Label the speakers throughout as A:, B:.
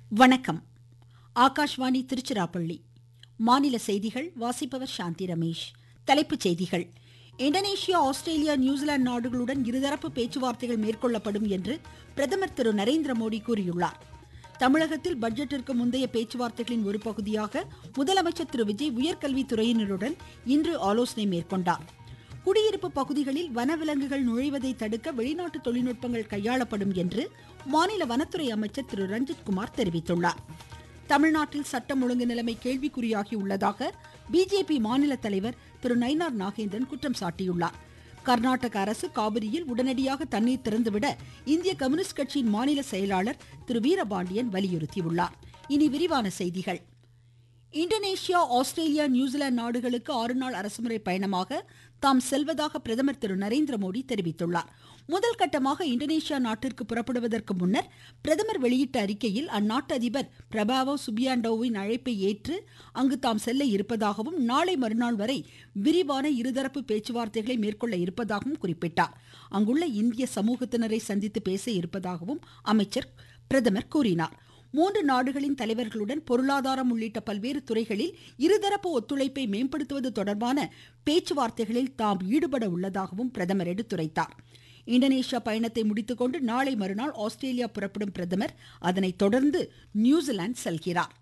A: வணக்கம் ஆகாஷ்வாணி திருச்சிராப்பள்ளி மாநில செய்திகள் வாசிப்பவர் சாந்தி ரமேஷ் தலைப்புச் செய்திகள் இந்தோனேஷியா ஆஸ்திரேலியா நியூசிலாந்து நாடுகளுடன் இருதரப்பு பேச்சுவார்த்தைகள் மேற்கொள்ளப்படும் என்று பிரதமர் திரு நரேந்திர மோடி கூறியுள்ளார் தமிழகத்தில் பட்ஜெட்டிற்கு முந்தைய பேச்சுவார்த்தைகளின் ஒரு பகுதியாக முதலமைச்சர் திரு விஜய் உயர்கல்வித்துறையினருடன் இன்று ஆலோசனை மேற்கொண்டார் குடியிருப்பு பகுதிகளில் வனவிலங்குகள் நுழைவதை தடுக்க வெளிநாட்டு தொழில்நுட்பங்கள் கையாளப்படும் என்று மாநில வனத்துறை அமைச்சர் திரு ரஞ்சித்குமார் தெரிவித்துள்ளார் தமிழ்நாட்டில் சட்டம் ஒழுங்கு நிலைமை கேள்விக்குறியாகி உள்ளதாக பிஜேபி மாநில தலைவர் திரு நயினார் நாகேந்திரன் குற்றம் சாட்டியுள்ளார் கர்நாடக அரசு காவிரியில் உடனடியாக தண்ணீர் திறந்துவிட இந்திய கம்யூனிஸ்ட் கட்சியின் மாநில செயலாளர் திரு வீரபாண்டியன் வலியுறுத்தியுள்ளார் இனி விரிவான செய்திகள் இந்தோனேஷியா ஆஸ்திரேலியா நியூசிலாந்து நாடுகளுக்கு ஆறு நாள் அரசுமுறை பயணமாக தாம் செல்வதாக பிரதமர் திரு நரேந்திர மோடி தெரிவித்துள்ளார் முதல் கட்டமாக இந்தோனேஷியா நாட்டிற்கு புறப்படுவதற்கு முன்னர் பிரதமர் வெளியிட்ட அறிக்கையில் அந்நாட்டு அதிபர் பிரபாவோ சுபியாண்டோவின் அழைப்பை ஏற்று அங்கு தாம் செல்ல இருப்பதாகவும் நாளை மறுநாள் வரை விரிவான இருதரப்பு பேச்சுவார்த்தைகளை மேற்கொள்ள இருப்பதாகவும் குறிப்பிட்டார் அங்குள்ள இந்திய சமூகத்தினரை சந்தித்து பேச இருப்பதாகவும் அமைச்சர் பிரதமர் கூறினார் மூன்று நாடுகளின் தலைவர்களுடன் பொருளாதாரம் உள்ளிட்ட பல்வேறு துறைகளில் இருதரப்பு ஒத்துழைப்பை மேம்படுத்துவது தொடர்பான பேச்சுவார்த்தைகளில் தாம் ஈடுபட உள்ளதாகவும் பிரதமர் எடுத்துரைத்தார் இந்தோனேஷியா பயணத்தை முடித்துக்கொண்டு நாளை மறுநாள் ஆஸ்திரேலியா புறப்படும் பிரதமர் அதனைத் தொடர்ந்து நியூசிலாந்து செல்கிறார்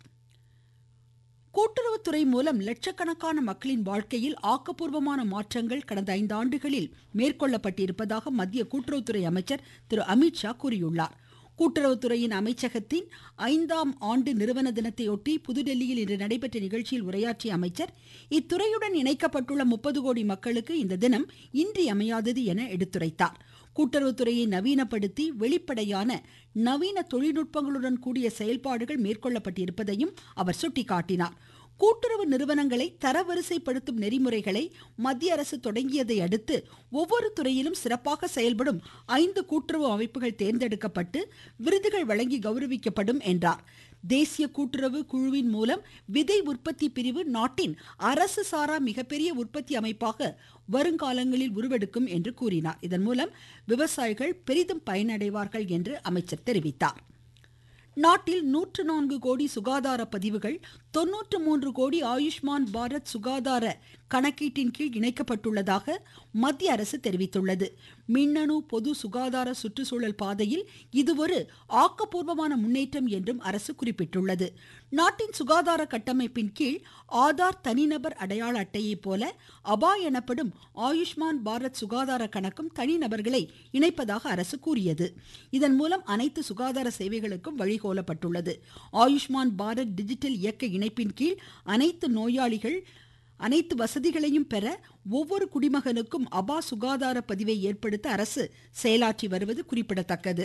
A: கூட்டுறவுத்துறை மூலம் லட்சக்கணக்கான மக்களின் வாழ்க்கையில் ஆக்கப்பூர்வமான மாற்றங்கள் கடந்த ஐந்து ஆண்டுகளில் மேற்கொள்ளப்பட்டிருப்பதாக மத்திய கூட்டுறவுத்துறை அமைச்சர் திரு அமித்ஷா கூறியுள்ளார் கூட்டுறவுத்துறையின் அமைச்சகத்தின் ஐந்தாம் ஆண்டு நிறுவன தினத்தையொட்டி புதுடெல்லியில் இன்று நடைபெற்ற நிகழ்ச்சியில் உரையாற்றிய அமைச்சர் இத்துறையுடன் இணைக்கப்பட்டுள்ள முப்பது கோடி மக்களுக்கு இந்த தினம் இன்றியமையாதது என எடுத்துரைத்தார் கூட்டுறவுத்துறையை நவீனப்படுத்தி வெளிப்படையான நவீன தொழில்நுட்பங்களுடன் கூடிய செயல்பாடுகள் மேற்கொள்ளப்பட்டிருப்பதையும் அவர் சுட்டிக்காட்டினார் கூட்டுறவு நிறுவனங்களை தரவரிசைப்படுத்தும் நெறிமுறைகளை மத்திய அரசு தொடங்கியதை அடுத்து ஒவ்வொரு துறையிலும் சிறப்பாக செயல்படும் ஐந்து கூட்டுறவு அமைப்புகள் தேர்ந்தெடுக்கப்பட்டு விருதுகள் வழங்கி கௌரவிக்கப்படும் என்றார் தேசிய கூட்டுறவு குழுவின் மூலம் விதை உற்பத்தி பிரிவு நாட்டின் அரசு சாரா மிகப்பெரிய உற்பத்தி அமைப்பாக வருங்காலங்களில் உருவெடுக்கும் என்று கூறினார் இதன் மூலம் விவசாயிகள் பெரிதும் பயனடைவார்கள் என்று அமைச்சர் தெரிவித்தார் நாட்டில் நூற்று நான்கு கோடி சுகாதார பதிவுகள் தொன்னூற்று மூன்று கோடி ஆயுஷ்மான் பாரத் சுகாதார கணக்கீட்டின் கீழ் இணைக்கப்பட்டுள்ளதாக மத்திய அரசு தெரிவித்துள்ளது மின்னணு பொது சுகாதார சுற்றுச்சூழல் பாதையில் இது ஒரு ஆக்கப்பூர்வமான முன்னேற்றம் என்றும் அரசு குறிப்பிட்டுள்ளது நாட்டின் சுகாதார கட்டமைப்பின் கீழ் ஆதார் தனிநபர் அடையாள அட்டையை போல அபா எனப்படும் ஆயுஷ்மான் பாரத் சுகாதார கணக்கும் தனிநபர்களை இணைப்பதாக அரசு கூறியது இதன் மூலம் அனைத்து சுகாதார சேவைகளுக்கும் வழிகோலப்பட்டுள்ளது ஆயுஷ்மான் பாரத் டிஜிட்டல் இயக்க இணைப்பின் கீழ் அனைத்து நோயாளிகள் அனைத்து வசதிகளையும் பெற ஒவ்வொரு குடிமகனுக்கும் அபா சுகாதார பதிவை ஏற்படுத்த அரசு செயலாற்றி வருவது குறிப்பிடத்தக்கது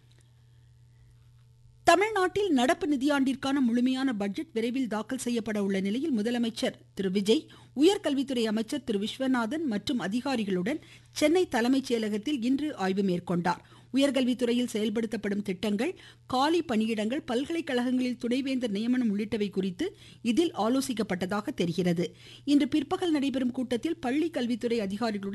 A: தமிழ்நாட்டில் நடப்பு நிதியாண்டிற்கான முழுமையான பட்ஜெட் விரைவில் தாக்கல் செய்யப்பட உள்ள நிலையில் முதலமைச்சர் திரு விஜய் உயர்கல்வித்துறை அமைச்சர் திரு விஸ்வநாதன் மற்றும் அதிகாரிகளுடன் சென்னை தலைமைச் செயலகத்தில் இன்று ஆய்வு மேற்கொண்டார் உயர்கல்வித்துறையில் செயல்படுத்தப்படும் திட்டங்கள் காலி பணியிடங்கள் பல்கலைக்கழகங்களில் துணைவேந்தர் நியமனம் உள்ளிட்டவை குறித்து இதில் ஆலோசிக்கப்பட்டதாக தெரிகிறது இன்று பிற்பகல் நடைபெறும் கூட்டத்தில் பள்ளி கல்வித்துறை அதிகாரிகளுடன்